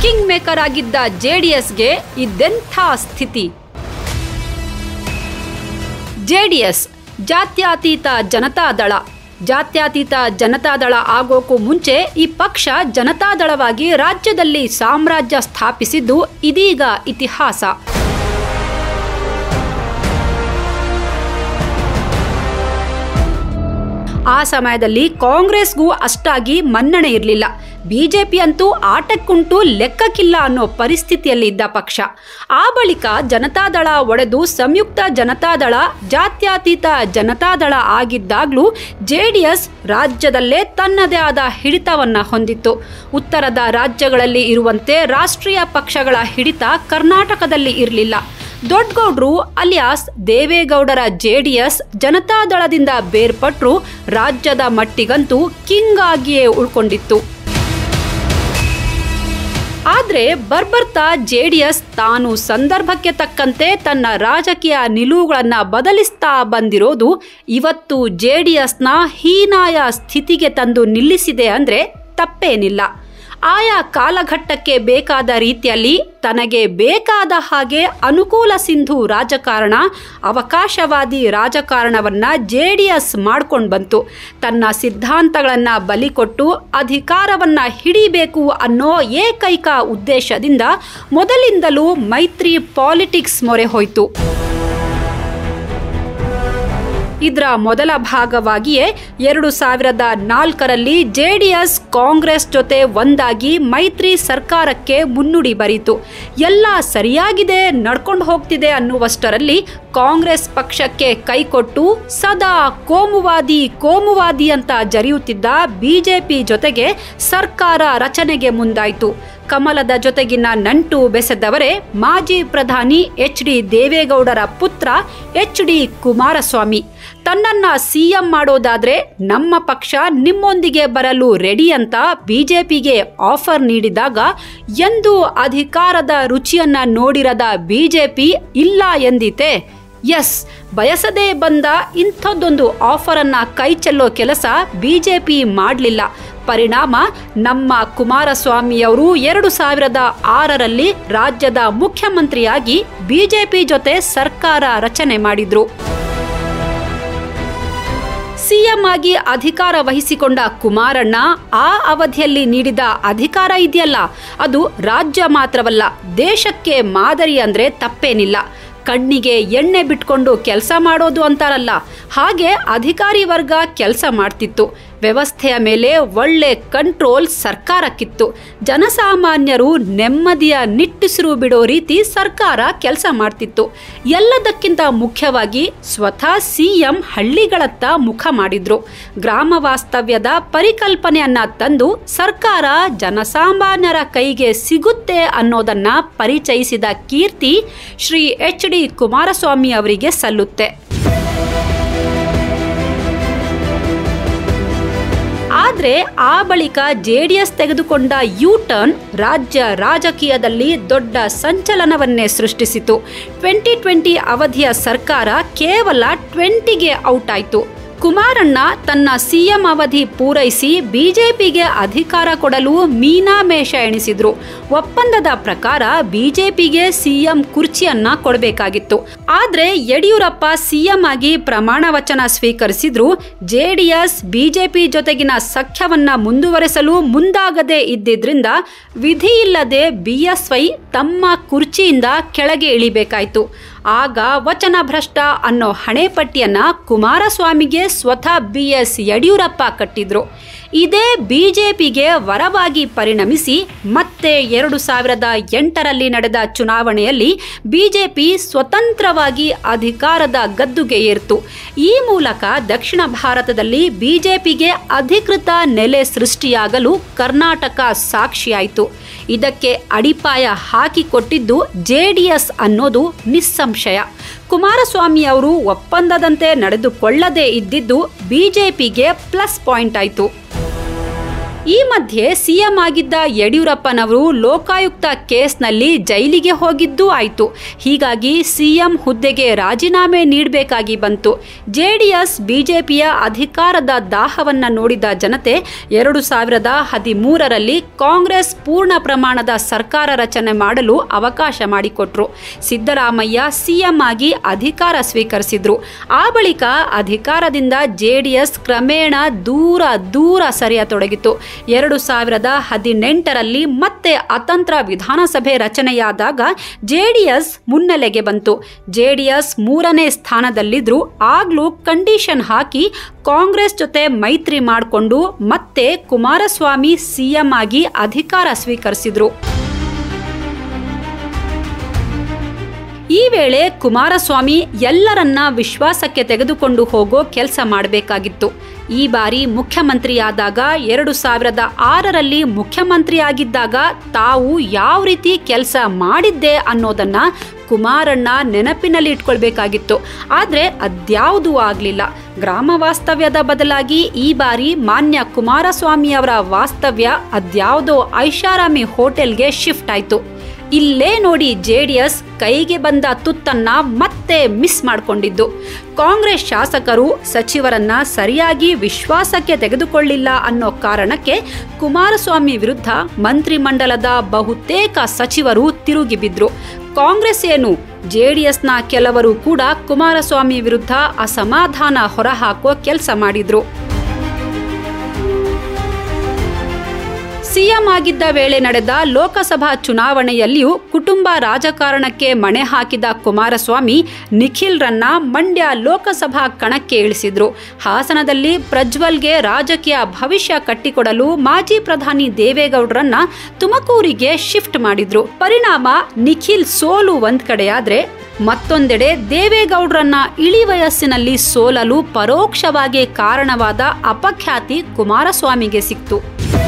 king maker ಆಗಿದ್ದ ಜೆಡಿಎಸ್ಗೆ ಇದೆಂಥ ಸ್ಥಿತಿ ಜೆಡಿಎಸ್ ಜಾತ್ಯತೀತ ಜನತಾದಳ ಜಾತ್ಯತೀತ ಜನತಾದಳ ಆಗೋಕ್ಕೂ ಮುಂಚೆ ಈ ಪಕ್ಷ ಜನತಾದಳವಾಗಿ ರಾಜ್ಯದಲ್ಲಿ ಸಾಮ್ರಾಜ್ಯ ಸ್ಥಾಪಿಸಿದ್ದು ಇದೀಗ ಇತಿಹಾಸ ಆ ಸಮಯದಲ್ಲಿ ಕಾಂಗ್ರೆಸ್ಗೂ ಅಷ್ಟಾಗಿ ಮನ್ನಣೆ ಇರಲಿಲ್ಲ ಬಿಜೆಪಿ ಅಂತೂ ಆಟಕ್ಕುಂಟು ಲೆಕ್ಕಕ್ಕಿಲ್ಲ ಅನ್ನೋ ಪರಿಸ್ಥಿತಿಯಲ್ಲಿ ಇದ್ದ ಪಕ್ಷ ಆ ಬಳಿಕ ಜನತಾದಳ ಒಡೆದು ಸಂಯುಕ್ತ ಜನತಾದಳ ಜಾತ್ಯತೀತ ಜನತಾದಳ ಆಗಿದ್ದಾಗಲೂ ಜೆ ಡಿ ಎಸ್ ರಾಜ್ಯದಲ್ಲೇ ತನ್ನದೇ ಆದ ಹಿಡಿತವನ್ನು ಹೊಂದಿತ್ತು ಉತ್ತರದ ರಾಜ್ಯಗಳಲ್ಲಿ ಇರುವಂತೆ ರಾಷ್ಟ್ರೀಯ ಪಕ್ಷಗಳ ಹಿಡಿತ ಕರ್ನಾಟಕದಲ್ಲಿ ಇರಲಿಲ್ಲ ದೊಡ್ಡಗೌಡ್ರು ಅಲಿಯಾಸ್ ದೇವೇಗೌಡರ ಜೆಡಿಎಸ್ ಜನತಾದಳದಿಂದ ಬೇರ್ಪಟ್ಟರು ರಾಜ್ಯದ ಮಟ್ಟಿಗಂತೂ ಕಿಂಗ್ ಆಗಿಯೇ ಉಳ್ಕೊಂಡಿತ್ತು ಆದರೆ ಬರ್ಬರ್ತಾ ಜೆಡಿಎಸ್ ತಾನು ಸಂದರ್ಭಕ್ಕೆ ತಕ್ಕಂತೆ ತನ್ನ ರಾಜಕೀಯ ನಿಲುವುಗಳನ್ನು ಬದಲಿಸ್ತಾ ಬಂದಿರೋದು ಇವತ್ತು ಜೆಡಿಎಸ್ನ ಹೀನಾಯ ಸ್ಥಿತಿಗೆ ತಂದು ನಿಲ್ಲಿಸಿದೆ ಅಂದರೆ ತಪ್ಪೇನಿಲ್ಲ ಆಯಾ ಕಾಲಘಟ್ಟಕ್ಕೆ ಬೇಕಾದ ರೀತಿಯಲ್ಲಿ ತನಗೆ ಬೇಕಾದ ಹಾಗೆ ಅನುಕೂಲ ಸಿಂಧು ರಾಜಕಾರಣ ಅವಕಾಶವಾದಿ ರಾಜಕಾರಣವನ್ನು ಜೆ ಡಿ ಎಸ್ ಮಾಡ್ಕೊಂಡು ಬಂತು ತನ್ನ ಸಿದ್ಧಾಂತಗಳನ್ನು ಬಲಿಕೊಟ್ಟು ಅಧಿಕಾರವನ್ನು ಹಿಡಿಬೇಕು ಅನ್ನೋ ಏಕೈಕ ಉದ್ದೇಶದಿಂದ ಮೊದಲಿಂದಲೂ ಮೈತ್ರಿ ಪಾಲಿಟಿಕ್ಸ್ ಮೊರೆ ಹೋಯಿತು ಇದರ ಮೊದಲ ಭಾಗವಾಗಿಯೇ ಎರಡು ಸಾವಿರದ ನಾಲ್ಕರಲ್ಲಿ ಜೆ ಡಿ ಎಸ್ ಕಾಂಗ್ರೆಸ್ ಜೊತೆ ಒಂದಾಗಿ ಮೈತ್ರಿ ಸರ್ಕಾರಕ್ಕೆ ಮುನ್ನುಡಿ ಬರೀತು ಎಲ್ಲ ಸರಿಯಾಗಿದೆ ನಡ್ಕೊಂಡು ಹೋಗ್ತಿದೆ ಅನ್ನುವಷ್ಟರಲ್ಲಿ ಕಾಂಗ್ರೆಸ್ ಪಕ್ಷಕ್ಕೆ ಕೈಕೊಟ್ಟು ಸದಾ ಕೋಮುವಾದಿ ಕೋಮುವಾದಿ ಅಂತ ಜರಿಯುತ್ತಿದ್ದ ಬಿಜೆಪಿ ಜೊತೆಗೆ ಸರ್ಕಾರ ರಚನೆಗೆ ಮುಂದಾಯಿತು ಕಮಲದ ಜೊತೆಗಿನ ನಂಟು ಬೆಸೆದವರೇ ಮಾಜಿ ಪ್ರಧಾನಿ ಎಚ್ ಡಿ ದೇವೇಗೌಡರ ಪುತ್ರ ಎಚ್ ಡಿ ಕುಮಾರಸ್ವಾಮಿ ತನ್ನನ್ನ ಸಿಎಂ ಮಾಡೋದಾದ್ರೆ ನಮ್ಮ ಪಕ್ಷ ನಿಮ್ಮೊಂದಿಗೆ ಬರಲು ರೆಡಿ ಅಂತ ಬಿಜೆಪಿಗೆ ಆಫರ್ ನೀಡಿದಾಗ ಎಂದು ಅಧಿಕಾರದ ರುಚಿಯನ್ನ ನೋಡಿರದ ಬಿಜೆಪಿ ಇಲ್ಲ ಎಂದಿತೆ ಎಸ್ ಬಯಸದೇ ಬಂದ ಇಂಥದ್ದೊಂದು ಆಫರನ್ನು ಕೈ ಚೆಲ್ಲೋ ಕೆಲಸ ಬಿಜೆಪಿ ಮಾಡಲಿಲ್ಲ ಪರಿಣಾಮ ನಮ್ಮ ಕುಮಾರಸ್ವಾಮಿಯವರು ಎರಡು ಸಾವಿರದ ಆರರಲ್ಲಿ ರಾಜ್ಯದ ಮುಖ್ಯಮಂತ್ರಿಯಾಗಿ ಬಿಜೆಪಿ ಜೊತೆ ಸರ್ಕಾರ ರಚನೆ ಮಾಡಿದ್ರು ಸಿಎಂ ಆಗಿ ಅಧಿಕಾರ ವಹಿಸಿಕೊಂಡ ಕುಮಾರಣ್ಣ ಆ ಅವಧಿಯಲ್ಲಿ ನೀಡಿದ ಅಧಿಕಾರ ಇದೆಯಲ್ಲ ಅದು ರಾಜ್ಯ ಮಾತ್ರವಲ್ಲ ದೇಶಕ್ಕೆ ಮಾದರಿ ಅಂದರೆ ತಪ್ಪೇನಿಲ್ಲ ಕಣ್ಣಿಗೆ ಎಣ್ಣೆ ಬಿಟ್ಕೊಂಡು ಕೆಲಸ ಮಾಡೋದು ಅಂತಾರಲ್ಲ ಹಾಗೆ ಅಧಿಕಾರಿ ವರ್ಗ ಕೆಲಸ ಮಾಡ್ತಿತ್ತು ವ್ಯವಸ್ಥೆಯ ಮೇಲೆ ಒಳ್ಳೆ ಕಂಟ್ರೋಲ್ ಸರ್ಕಾರಕ್ಕಿತ್ತು ಜನಸಾಮಾನ್ಯರು ನೆಮ್ಮದಿಯ ನಿಟ್ಟುಸಿರು ಬಿಡೋ ರೀತಿ ಸರ್ಕಾರ ಕೆಲಸ ಮಾಡ್ತಿತ್ತು ಎಲ್ಲದಕ್ಕಿಂತ ಮುಖ್ಯವಾಗಿ ಸ್ವತಃ ಸಿಎಂ ಹಳ್ಳಿಗಳತ್ತ ಮುಖ ಮಾಡಿದ್ರು ಗ್ರಾಮ ವಾಸ್ತವ್ಯದ ಪರಿಕಲ್ಪನೆಯನ್ನ ತಂದು ಸರ್ಕಾರ ಜನಸಾಮಾನ್ಯರ ಕೈಗೆ ಸಿಗುತ್ತೆ ಅನ್ನೋದನ್ನ ಪರಿಚಯಿಸಿದ ಕೀರ್ತಿ ಶ್ರೀ ಎಚ್ ಡಿ ಕುಮಾರಸ್ವಾಮಿ ಅವರಿಗೆ ಸಲ್ಲುತ್ತೆ ಆದರೆ ಆ ಬಳಿಕ ಜೆ ಡಿ ಎಸ್ ತೆಗೆದುಕೊಂಡ ಯು ಟರ್ನ್ ರಾಜ್ಯ ರಾಜಕೀಯದಲ್ಲಿ ದೊಡ್ಡ ಸಂಚಲನವನ್ನೇ ಸೃಷ್ಟಿಸಿತು ಟ್ವೆಂಟಿ ಟ್ವೆಂಟಿ ಅವಧಿಯ ಸರ್ಕಾರ ಕೇವಲ ಟ್ವೆಂಟಿಗೆ ಔಟ್ ಆಯಿತು ಕುಮಾರಣ್ಣ ತನ್ನ ಸಿಎಂ ಅವಧಿ ಪೂರೈಸಿ ಬಿಜೆಪಿಗೆ ಅಧಿಕಾರ ಕೊಡಲು ಮೀನಾಮೇಷ ಎಣಿಸಿದ್ರು ಒಪ್ಪಂದದ ಪ್ರಕಾರ ಬಿಜೆಪಿಗೆ ಸಿಎಂ ಕುರ್ಚಿಯನ್ನ ಕೊಡಬೇಕಾಗಿತ್ತು ಆದ್ರೆ ಯಡಿಯೂರಪ್ಪ ಸಿಎಂ ಆಗಿ ಪ್ರಮಾಣ ವಚನ ಸ್ವೀಕರಿಸಿದ್ರು ಜೆಡಿಎಸ್ ಬಿಜೆಪಿ ಜೊತೆಗಿನ ಸಖ್ಯವನ್ನ ಮುಂದುವರೆಸಲು ಮುಂದಾಗದೇ ಇದ್ದಿದ್ರಿಂದ ವಿಧಿಯಿಲ್ಲದೆ ಬಿಎಸ್ವೈ ತಮ್ಮ ಕುರ್ಚಿಯಿಂದ ಕೆಳಗೆ ಇಳಿಬೇಕಾಯ್ತು ಆಗ ವಚನ ಭ್ರಷ್ಟ ಅನ್ನೋ ಹಣೆಪಟ್ಟಿಯನ್ನ ಕುಮಾರಸ್ವಾಮಿಗೆ ಸ್ವತಃ ಬಿ ಎಸ್ ಯಡಿಯೂರಪ್ಪ ಕಟ್ಟಿದ್ರು ಇದೇ ಬಿಜೆಪಿಗೆ ವರವಾಗಿ ಪರಿಣಮಿಸಿ ಮತ್ತೆ ಎರಡು ಸಾವಿರದ ಎಂಟರಲ್ಲಿ ನಡೆದ ಚುನಾವಣೆಯಲ್ಲಿ ಬಿಜೆಪಿ ಸ್ವತಂತ್ರವಾಗಿ ಅಧಿಕಾರದ ಗದ್ದುಗೆ ಏರ್ತು ಈ ಮೂಲಕ ದಕ್ಷಿಣ ಭಾರತದಲ್ಲಿ ಬಿಜೆಪಿಗೆ ಅಧಿಕೃತ ನೆಲೆ ಸೃಷ್ಟಿಯಾಗಲು ಕರ್ನಾಟಕ ಸಾಕ್ಷಿಯಾಯಿತು ಇದಕ್ಕೆ ಅಡಿಪಾಯ ಹಾಕಿಕೊಟ್ಟಿದ್ದು ಜೆಡಿಎಸ್ ಅನ್ನೋದು ನಿಸ್ಸಂಶಯ ಕುಮಾರಸ್ವಾಮಿ ಅವರು ಒಪ್ಪಂದದಂತೆ ನಡೆದುಕೊಳ್ಳದೇ ಇದ್ದಿದ್ದು ಬಿಜೆಪಿಗೆ ಪ್ಲಸ್ ಪಾಯಿಂಟ್ ಆಯಿತು ಈ ಮಧ್ಯೆ ಸಿಎಂ ಆಗಿದ್ದ ಯಡಿಯೂರಪ್ಪನವರು ಲೋಕಾಯುಕ್ತ ಕೇಸ್ನಲ್ಲಿ ಜೈಲಿಗೆ ಹೋಗಿದ್ದೂ ಆಯಿತು ಹೀಗಾಗಿ ಸಿಎಂ ಹುದ್ದೆಗೆ ರಾಜೀನಾಮೆ ನೀಡಬೇಕಾಗಿ ಬಂತು ಜೆಡಿಎಸ್ ಬಿಜೆಪಿಯ ಅಧಿಕಾರದ ದಾಹವನ್ನ ನೋಡಿದ ಜನತೆ ಎರಡು ಸಾವಿರದ ಹದಿಮೂರರಲ್ಲಿ ಕಾಂಗ್ರೆಸ್ ಪೂರ್ಣ ಪ್ರಮಾಣದ ಸರ್ಕಾರ ರಚನೆ ಮಾಡಲು ಅವಕಾಶ ಮಾಡಿಕೊಟ್ರು ಸಿದ್ದರಾಮಯ್ಯ ಸಿಎಂ ಆಗಿ ಅಧಿಕಾರ ಸ್ವೀಕರಿಸಿದ್ರು ಆ ಬಳಿಕ ಅಧಿಕಾರದಿಂದ ಜೆಡಿಎಸ್ ಕ್ರಮೇಣ ದೂರ ದೂರ ಸರಿಯತೊಡಗಿತು ಎರಡು ಸಾವಿರದ ಹದಿನೆಂಟರಲ್ಲಿ ಮತ್ತೆ ಅತಂತ್ರ ವಿಧಾನಸಭೆ ರಚನೆಯಾದಾಗ ಜೆಡಿಎಸ್ ಮುನ್ನೆಲೆಗೆ ಬಂತು ಜೆಡಿಎಸ್ ಮೂರನೇ ಸ್ಥಾನದಲ್ಲಿದ್ರು ಆಗ್ಲೂ ಕಂಡೀಷನ್ ಹಾಕಿ ಕಾಂಗ್ರೆಸ್ ಜೊತೆ ಮೈತ್ರಿ ಮಾಡಿಕೊಂಡು ಮತ್ತೆ ಕುಮಾರಸ್ವಾಮಿ ಸಿಎಂ ಆಗಿ ಅಧಿಕಾರ ಸ್ವೀಕರಿಸಿದ್ರು ಈ ವೇಳೆ ಕುಮಾರಸ್ವಾಮಿ ಎಲ್ಲರನ್ನ ವಿಶ್ವಾಸಕ್ಕೆ ತೆಗೆದುಕೊಂಡು ಹೋಗೋ ಕೆಲಸ ಮಾಡಬೇಕಾಗಿತ್ತು ಈ ಬಾರಿ ಮುಖ್ಯಮಂತ್ರಿಯಾದಾಗ ಎರಡು ಸಾವಿರದ ಆರರಲ್ಲಿ ಮುಖ್ಯಮಂತ್ರಿಯಾಗಿದ್ದಾಗ ತಾವು ಯಾವ ರೀತಿ ಕೆಲಸ ಮಾಡಿದ್ದೆ ಅನ್ನೋದನ್ನ ಕುಮಾರಣ್ಣ ನೆನಪಿನಲ್ಲಿ ಇಟ್ಕೊಳ್ಬೇಕಾಗಿತ್ತು ಆದರೆ ಅದ್ಯಾವುದೂ ಆಗಲಿಲ್ಲ ಗ್ರಾಮ ವಾಸ್ತವ್ಯದ ಬದಲಾಗಿ ಈ ಬಾರಿ ಮಾನ್ಯ ಕುಮಾರಸ್ವಾಮಿ ಅವರ ವಾಸ್ತವ್ಯ ಅದ್ಯಾವುದೋ ಐಷಾರಾಮಿ ಹೋಟೆಲ್ಗೆ ಶಿಫ್ಟ್ ಆಯಿತು ಇಲ್ಲೇ ನೋಡಿ ಜೆಡಿಎಸ್ ಕೈಗೆ ಬಂದ ತುತ್ತನ್ನ ಮತ್ತೆ ಮಿಸ್ ಮಾಡಿಕೊಂಡಿದ್ದು ಕಾಂಗ್ರೆಸ್ ಶಾಸಕರು ಸಚಿವರನ್ನ ಸರಿಯಾಗಿ ವಿಶ್ವಾಸಕ್ಕೆ ತೆಗೆದುಕೊಳ್ಳಿಲ್ಲ ಅನ್ನೋ ಕಾರಣಕ್ಕೆ ಕುಮಾರಸ್ವಾಮಿ ವಿರುದ್ಧ ಮಂತ್ರಿಮಂಡಲದ ಬಹುತೇಕ ಸಚಿವರು ತಿರುಗಿ ಬಿದ್ರು ಕಾಂಗ್ರೆಸ್ ಏನು ಜೆಡಿಎಸ್ನ ಕೆಲವರು ಕೂಡ ಕುಮಾರಸ್ವಾಮಿ ವಿರುದ್ಧ ಅಸಮಾಧಾನ ಹೊರಹಾಕೋ ಕೆಲಸ ಮಾಡಿದ್ರು ಸಿಎಂ ಆಗಿದ್ದ ವೇಳೆ ನಡೆದ ಲೋಕಸಭಾ ಚುನಾವಣೆಯಲ್ಲಿಯೂ ಕುಟುಂಬ ರಾಜಕಾರಣಕ್ಕೆ ಮಣೆ ಹಾಕಿದ ಕುಮಾರಸ್ವಾಮಿ ನಿಖಿಲ್ರನ್ನ ಮಂಡ್ಯ ಲೋಕಸಭಾ ಕಣಕ್ಕೆ ಇಳಿಸಿದ್ರು ಹಾಸನದಲ್ಲಿ ಪ್ರಜ್ವಲ್ಗೆ ರಾಜಕೀಯ ಭವಿಷ್ಯ ಕಟ್ಟಿಕೊಡಲು ಮಾಜಿ ಪ್ರಧಾನಿ ದೇವೇಗೌಡರನ್ನ ತುಮಕೂರಿಗೆ ಶಿಫ್ಟ್ ಮಾಡಿದ್ರು ಪರಿಣಾಮ ನಿಖಿಲ್ ಸೋಲು ಒಂದ್ ಕಡೆಯಾದ್ರೆ ಮತ್ತೊಂದೆಡೆ ದೇವೇಗೌಡರನ್ನ ಇಳಿ ವಯಸ್ಸಿನಲ್ಲಿ ಸೋಲಲು ಪರೋಕ್ಷವಾಗಿ ಕಾರಣವಾದ ಅಪಖ್ಯಾತಿ ಕುಮಾರಸ್ವಾಮಿಗೆ ಸಿಕ್ತು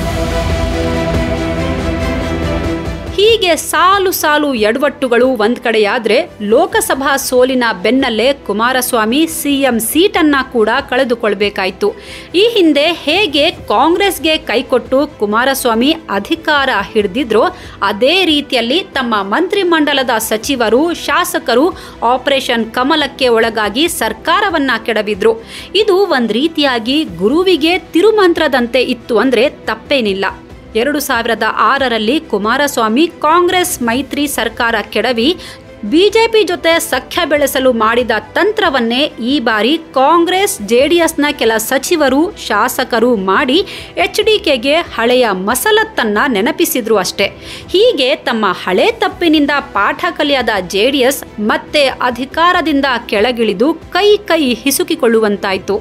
ಹೀಗೆ ಸಾಲು ಸಾಲು ಎಡವಟ್ಟುಗಳು ಒಂದ್ ಕಡೆಯಾದ್ರೆ ಲೋಕಸಭಾ ಸೋಲಿನ ಬೆನ್ನಲ್ಲೇ ಕುಮಾರಸ್ವಾಮಿ ಸಿಎಂ ಸೀಟನ್ನ ಕೂಡ ಕಳೆದುಕೊಳ್ಬೇಕಾಯ್ತು ಈ ಹಿಂದೆ ಹೇಗೆ ಕಾಂಗ್ರೆಸ್ಗೆ ಕೈಕೊಟ್ಟು ಕುಮಾರಸ್ವಾಮಿ ಅಧಿಕಾರ ಹಿಡಿದಿದ್ರೋ ಅದೇ ರೀತಿಯಲ್ಲಿ ತಮ್ಮ ಮಂತ್ರಿಮಂಡಲದ ಸಚಿವರು ಶಾಸಕರು ಆಪರೇಷನ್ ಕಮಲಕ್ಕೆ ಒಳಗಾಗಿ ಸರ್ಕಾರವನ್ನ ಕೆಡವಿದ್ರು ಇದು ಒಂದ್ ರೀತಿಯಾಗಿ ಗುರುವಿಗೆ ತಿರುಮಂತ್ರದಂತೆ ಇತ್ತು ಅಂದ್ರೆ ತಪ್ಪೇನಿಲ್ಲ ಎರಡು ಸಾವಿರದ ಆರರಲ್ಲಿ ಕುಮಾರಸ್ವಾಮಿ ಕಾಂಗ್ರೆಸ್ ಮೈತ್ರಿ ಸರ್ಕಾರ ಕೆಡವಿ ಬಿಜೆಪಿ ಜೊತೆ ಸಖ್ಯ ಬೆಳೆಸಲು ಮಾಡಿದ ತಂತ್ರವನ್ನೇ ಈ ಬಾರಿ ಕಾಂಗ್ರೆಸ್ ಜೆಡಿಎಸ್ನ ಕೆಲ ಸಚಿವರು ಶಾಸಕರು ಮಾಡಿ ಎಚ್ ಡಿ ಕೆಗೆ ಹಳೆಯ ಮಸಲತ್ತನ್ನ ನೆನಪಿಸಿದ್ರು ಅಷ್ಟೇ ಹೀಗೆ ತಮ್ಮ ಹಳೆ ತಪ್ಪಿನಿಂದ ಪಾಠ ಕಲಿಯದ ಜೆಡಿಎಸ್ ಮತ್ತೆ ಅಧಿಕಾರದಿಂದ ಕೆಳಗಿಳಿದು ಕೈ ಕೈ ಹಿಸುಕಿಕೊಳ್ಳುವಂತಾಯಿತು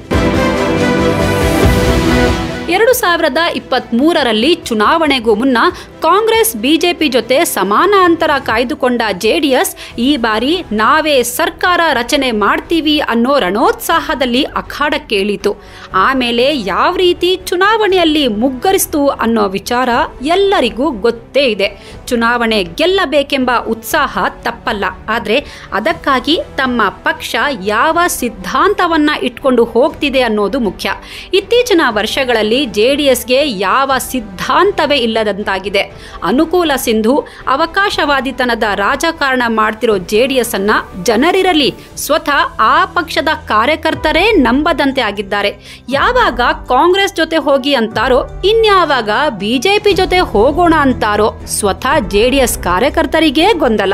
ಎರಡು ಸಾವಿರದ ಇಪ್ಪತ್ತ್ಮೂರರಲ್ಲಿ ಚುನಾವಣೆಗೂ ಮುನ್ನ ಕಾಂಗ್ರೆಸ್ ಬಿಜೆಪಿ ಜೊತೆ ಸಮಾನ ಅಂತರ ಕಾಯ್ದುಕೊಂಡ ಜೆಡಿಎಸ್ ಈ ಬಾರಿ ನಾವೇ ಸರ್ಕಾರ ರಚನೆ ಮಾಡ್ತೀವಿ ಅನ್ನೋ ರಣೋತ್ಸಾಹದಲ್ಲಿ ಅಖಾಡಕ್ಕೆ ಇಳಿತು ಆಮೇಲೆ ಯಾವ ರೀತಿ ಚುನಾವಣೆಯಲ್ಲಿ ಮುಗ್ಗರಿಸ್ತು ಅನ್ನೋ ವಿಚಾರ ಎಲ್ಲರಿಗೂ ಗೊತ್ತೇ ಇದೆ ಚುನಾವಣೆ ಗೆಲ್ಲಬೇಕೆಂಬ ಉತ್ಸಾಹ ತಪ್ಪಲ್ಲ ಆದರೆ ಅದಕ್ಕಾಗಿ ತಮ್ಮ ಪಕ್ಷ ಯಾವ ಸಿದ್ಧಾಂತವನ್ನ ಇಟ್ಕೊಂಡು ಹೋಗ್ತಿದೆ ಅನ್ನೋದು ಮುಖ್ಯ ಇತ್ತೀಚಿನ ವರ್ಷಗಳಲ್ಲಿ ಜೆಡಿಎಸ್ಗೆ ಯಾವ ಸಿದ್ಧಾಂತವೇ ಇಲ್ಲದಂತಾಗಿದೆ ಅನುಕೂಲ ಸಿಂಧು ಅವಕಾಶವಾದಿತನದ ರಾಜಕಾರಣ ಮಾಡ್ತಿರೋ ಜೆಡಿಎಸ್ ಅನ್ನ ಜನರಿರಲಿ ಸ್ವತಃ ಆ ಪಕ್ಷದ ಕಾರ್ಯಕರ್ತರೇ ನಂಬದಂತೆ ಆಗಿದ್ದಾರೆ ಯಾವಾಗ ಕಾಂಗ್ರೆಸ್ ಜೊತೆ ಹೋಗಿ ಅಂತಾರೋ ಇನ್ಯಾವಾಗ ಬಿಜೆಪಿ ಜೊತೆ ಹೋಗೋಣ ಅಂತಾರೋ ಸ್ವತಃ ಜೆಡಿಎಸ್ ಕಾರ್ಯಕರ್ತರಿಗೇ ಗೊಂದಲ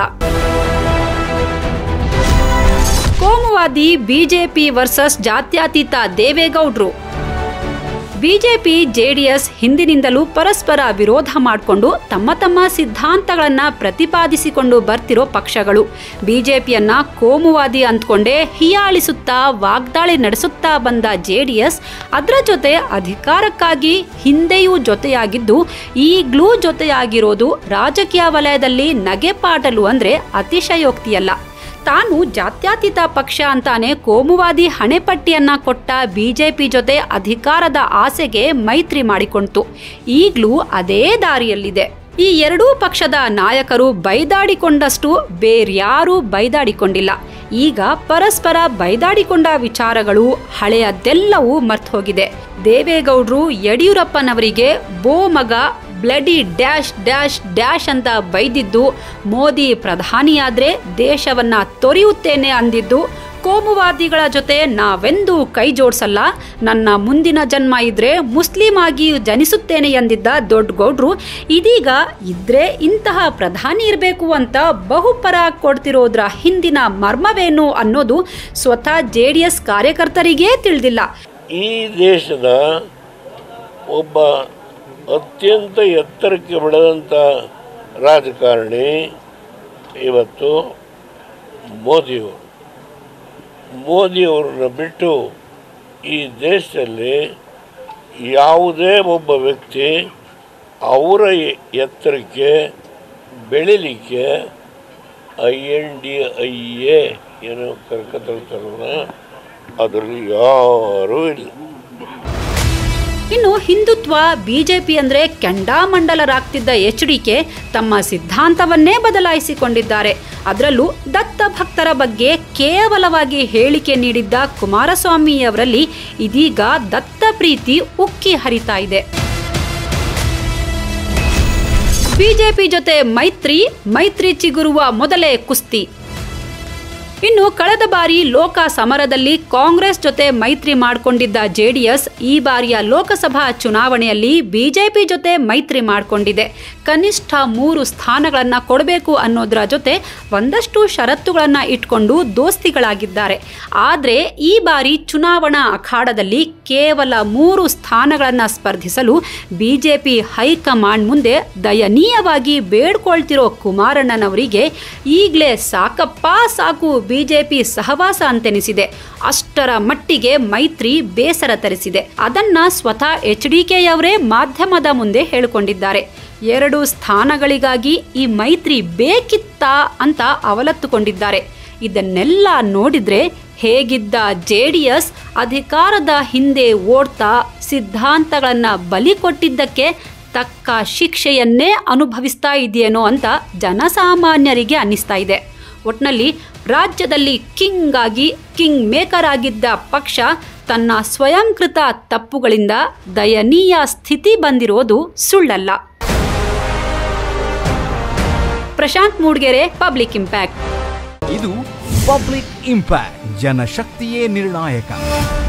ಕೋಮುವಾದಿ ಬಿಜೆಪಿ ವರ್ಸಸ್ ಜಾತ್ಯತೀತ ದೇವೇಗೌಡ್ರು ಬಿಜೆಪಿ ಜೆಡಿಎಸ್ ಹಿಂದಿನಿಂದಲೂ ಪರಸ್ಪರ ವಿರೋಧ ಮಾಡಿಕೊಂಡು ತಮ್ಮ ತಮ್ಮ ಸಿದ್ಧಾಂತಗಳನ್ನ ಪ್ರತಿಪಾದಿಸಿಕೊಂಡು ಬರ್ತಿರೋ ಪಕ್ಷಗಳು ಬಿಜೆಪಿಯನ್ನ ಕೋಮುವಾದಿ ಅಂದ್ಕೊಂಡೇ ಹಿಯಾಳಿಸುತ್ತಾ ವಾಗ್ದಾಳಿ ನಡೆಸುತ್ತಾ ಬಂದ ಜೆಡಿಎಸ್ ಅದರ ಜೊತೆ ಅಧಿಕಾರಕ್ಕಾಗಿ ಹಿಂದೆಯೂ ಜೊತೆಯಾಗಿದ್ದು ಈಗ್ಲೂ ಜೊತೆಯಾಗಿರೋದು ರಾಜಕೀಯ ವಲಯದಲ್ಲಿ ನಗೆಪಾಟಲು ಅಂದ್ರೆ ಅತಿಶಯೋಕ್ತಿಯಲ್ಲ ತಾನು ಜಾತ್ಯತೀತ ಪಕ್ಷ ಅಂತಾನೆ ಕೋಮುವಾದಿ ಹಣೆಪಟ್ಟಿಯನ್ನ ಕೊಟ್ಟ ಬಿಜೆಪಿ ಜೊತೆ ಅಧಿಕಾರದ ಆಸೆಗೆ ಮೈತ್ರಿ ಮಾಡಿಕೊಂಡಿತು ಈಗಲೂ ಅದೇ ದಾರಿಯಲ್ಲಿದೆ ಈ ಎರಡೂ ಪಕ್ಷದ ನಾಯಕರು ಬೈದಾಡಿಕೊಂಡಷ್ಟು ಬೇರ್ಯಾರೂ ಬೈದಾಡಿಕೊಂಡಿಲ್ಲ ಈಗ ಪರಸ್ಪರ ಬೈದಾಡಿಕೊಂಡ ವಿಚಾರಗಳು ಹಳೆಯದೆಲ್ಲವೂ ಮರ್ತೋಗಿದೆ ದೇವೇಗೌಡರು ಯಡಿಯೂರಪ್ಪನವರಿಗೆ ಬೋ ಮಗ ಬ್ಲಡಿ ಡ್ಯಾಶ್ ಡ್ಯಾಶ್ ಡ್ಯಾಶ್ ಅಂತ ಬೈದಿದ್ದು ಮೋದಿ ಪ್ರಧಾನಿಯಾದ್ರೆ ದೇಶವನ್ನ ತೊರೆಯುತ್ತೇನೆ ಅಂದಿದ್ದು ಕೋಮುವಾದಿಗಳ ಜೊತೆ ನಾವೆಂದೂ ಕೈ ಜೋಡಿಸಲ್ಲ ನನ್ನ ಮುಂದಿನ ಜನ್ಮ ಇದ್ರೆ ಮುಸ್ಲಿಂ ಆಗಿ ಜನಿಸುತ್ತೇನೆ ಎಂದಿದ್ದ ದೊಡ್ಡಗೌಡ್ರು ಇದೀಗ ಇದ್ರೆ ಇಂತಹ ಪ್ರಧಾನಿ ಇರಬೇಕು ಅಂತ ಬಹುಪರ ಕೊಡ್ತಿರೋದ್ರ ಹಿಂದಿನ ಮರ್ಮವೇನು ಅನ್ನೋದು ಸ್ವತಃ ಜೆ ಡಿ ಎಸ್ ಕಾರ್ಯಕರ್ತರಿಗೇ ತಿಳಿದಿಲ್ಲ ಈ ದೇಶದ ಒಬ್ಬ ಅತ್ಯಂತ ಎತ್ತರಕ್ಕೆ ಬೆಳೆದಂಥ ರಾಜಕಾರಣಿ ಇವತ್ತು ಮೋದಿಯವರು ಮೋದಿಯವ್ರನ್ನ ಬಿಟ್ಟು ಈ ದೇಶದಲ್ಲಿ ಯಾವುದೇ ಒಬ್ಬ ವ್ಯಕ್ತಿ ಅವರ ಎ- ಎತ್ತರಕ್ಕೆ ಬೆಳಿಲಿಕ್ಕೆ I N D I A ಏನೋ ಕರ್ಕತಳ್ತಾರಲ್ಲ ಅದರಲ್ಲಿ ಯಾರೂ ಇಲ್ಲ ಇನ್ನು ಹಿಂದುತ್ವ ಬಿಜೆಪಿ ಅಂದ್ರೆ ಕೆಂಡಾಮಂಡಲರಾಗ್ತಿದ್ದ ಎಚ್ ಡಿಕೆ ತಮ್ಮ ಸಿದ್ಧಾಂತವನ್ನೇ ಬದಲಾಯಿಸಿಕೊಂಡಿದ್ದಾರೆ ಅದರಲ್ಲೂ ದತ್ತ ಭಕ್ತರ ಬಗ್ಗೆ ಕೇವಲವಾಗಿ ಹೇಳಿಕೆ ನೀಡಿದ್ದ ಕುಮಾರಸ್ವಾಮಿಯವರಲ್ಲಿ ಇದೀಗ ದತ್ತ ಪ್ರೀತಿ ಉಕ್ಕಿ ಹರಿತಾ ಇದೆ ಬಿಜೆಪಿ ಜೊತೆ ಮೈತ್ರಿ ಮೈತ್ರಿ ಚಿಗುರುವ ಮೊದಲೇ ಕುಸ್ತಿ ಇನ್ನು ಕಳೆದ ಬಾರಿ ಲೋಕ ಸಮರದಲ್ಲಿ ಕಾಂಗ್ರೆಸ್ ಜೊತೆ ಮೈತ್ರಿ ಮಾಡಿಕೊಂಡಿದ್ದ ಜೆಡಿಎಸ್ ಈ ಬಾರಿಯ ಲೋಕಸಭಾ ಚುನಾವಣೆಯಲ್ಲಿ ಬಿಜೆಪಿ ಜೊತೆ ಮೈತ್ರಿ ಮಾಡಿಕೊಂಡಿದೆ ಕನಿಷ್ಠ ಮೂರು ಸ್ಥಾನಗಳನ್ನು ಕೊಡಬೇಕು ಅನ್ನೋದರ ಜೊತೆ ಒಂದಷ್ಟು ಷರತ್ತುಗಳನ್ನು ಇಟ್ಕೊಂಡು ದೋಸ್ತಿಗಳಾಗಿದ್ದಾರೆ ಆದರೆ ಈ ಬಾರಿ ಚುನಾವಣಾ ಅಖಾಡದಲ್ಲಿ ಕೇವಲ ಮೂರು ಸ್ಥಾನಗಳನ್ನು ಸ್ಪರ್ಧಿಸಲು ಬಿಜೆಪಿ ಹೈಕಮಾಂಡ್ ಮುಂದೆ ದಯನೀಯವಾಗಿ ಬೇಡ್ಕೊಳ್ತಿರೋ ಕುಮಾರಣ್ಣನವರಿಗೆ ಈಗಲೇ ಸಾಕಪ್ಪ ಸಾಕು ಬಿಜೆಪಿ ಸಹವಾಸ ಅಂತೆನಿಸಿದೆ ಅಷ್ಟರ ಮಟ್ಟಿಗೆ ಮೈತ್ರಿ ಬೇಸರ ತರಿಸಿದೆ ಅದನ್ನ ಸ್ವತಃ ಎಚ್ ಡಿ ಕೆಯವರೇ ಮಾಧ್ಯಮದ ಮುಂದೆ ಹೇಳಿಕೊಂಡಿದ್ದಾರೆ ಎರಡು ಸ್ಥಾನಗಳಿಗಾಗಿ ಈ ಮೈತ್ರಿ ಬೇಕಿತ್ತಾ ಅಂತ ಅವಲತ್ತುಕೊಂಡಿದ್ದಾರೆ ಇದನ್ನೆಲ್ಲ ನೋಡಿದ್ರೆ ಹೇಗಿದ್ದ ಜೆ ಡಿ ಎಸ್ ಅಧಿಕಾರದ ಹಿಂದೆ ಓಡ್ತಾ ಸಿದ್ಧಾಂತಗಳನ್ನು ಬಲಿ ಕೊಟ್ಟಿದ್ದಕ್ಕೆ ತಕ್ಕ ಶಿಕ್ಷೆಯನ್ನೇ ಅನುಭವಿಸ್ತಾ ಇದೆಯೇನೋ ಅಂತ ಜನಸಾಮಾನ್ಯರಿಗೆ ಅನ್ನಿಸ್ತಾ ಇದೆ ಒಟ್ನಲ್ಲಿ ರಾಜ್ಯದಲ್ಲಿ ಕಿಂಗ್ ಆಗಿ ಕಿಂಗ್ ಮೇಕರ್ ಆಗಿದ್ದ ಪಕ್ಷ ತನ್ನ ಸ್ವಯಂಕೃತ ತಪ್ಪುಗಳಿಂದ ದಯನೀಯ ಸ್ಥಿತಿ ಬಂದಿರೋದು ಸುಳ್ಳಲ್ಲ ಪ್ರಶಾಂತ್ ಮೂಡ್ಗೆರೆ ಪಬ್ಲಿಕ್ ಇಂಪ್ಯಾಕ್ಟ್ ಇದು ಪಬ್ಲಿಕ್ ಇಂಪ್ಯಾಕ್ಟ್ ಜನಶಕ್ತಿಯೇ ನಿರ್ಣಾಯಕ